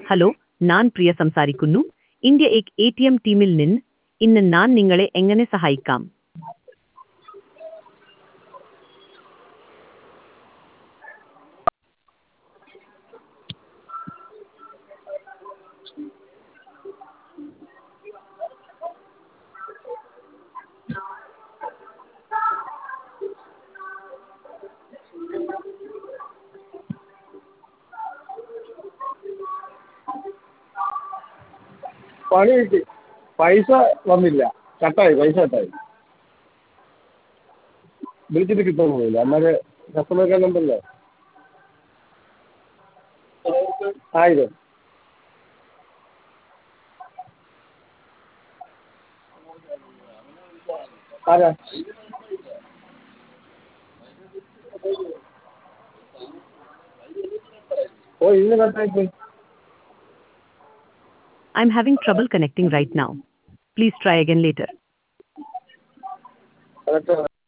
Hello ഞാൻ പ്രിയ സംസാരിക്കുന്നു India എക് എ ടി എം ടീമിൽ നിന്ന് ഇന്ന് ഞാൻ നിങ്ങളെ എങ്ങനെ സഹായിക്കാം പണി കിട്ടി പൈസ വന്നില്ല കട്ടായി പൈസ കട്ടായി വിളിച്ചിട്ട് കിട്ടുന്നില്ല അന്നേരം കസ്റ്റമർ കെയർ നമ്പറില്ലേ ആയിരം ആരാ ഓ ഇന്ന് കട്ടായി പോയി I'm having trouble connecting right now. Please try again later. Correct